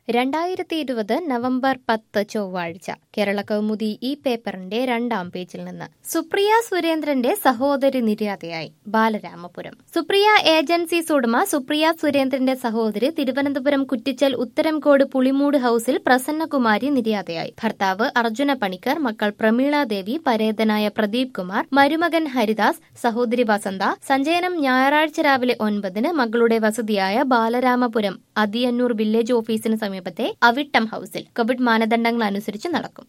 രണ്ടായിരത്തി ഇരുപത് നവംബർ പത്ത് ചൊവ്വാഴ്ച കേരള കൗമുദി ഈ പേപ്പറിന്റെ രണ്ടാം പേജിൽ നിന്ന് സുപ്രിയ സുരേന്ദ്രന്റെ സഹോദരി നിര്യാതയായി ബാലരാമപുരം സുപ്രിയ ഏജൻസീസ് ഉടമ സുപ്രിയ സുരേന്ദ്രന്റെ സഹോദരി തിരുവനന്തപുരം കുറ്റിച്ചൽ ഉത്തരംകോട് പുളിമൂട് ഹൌസിൽ പ്രസന്നകുമാരി നിര്യാതയായി ഭർത്താവ് അർജുന പണിക്കർ മക്കൾ പ്രമീള ദേവി പരേതനായ പ്രദീപ് കുമാർ മരുമകൻ ഹരിദാസ് സഹോദരി വസന്ത സഞ്ചയനം ഞായറാഴ്ച രാവിലെ ഒൻപതിന് മകളുടെ വസതിയായ ബാലരാമപുരം അതിയന്നൂർ വില്ലേജ് ഓഫീസിന് സമീപത്തെ അവിട്ടം ഹൌസിൽ കോവിഡ് മാനദണ്ഡങ്ങൾ അനുസരിച്ച് നടക്കും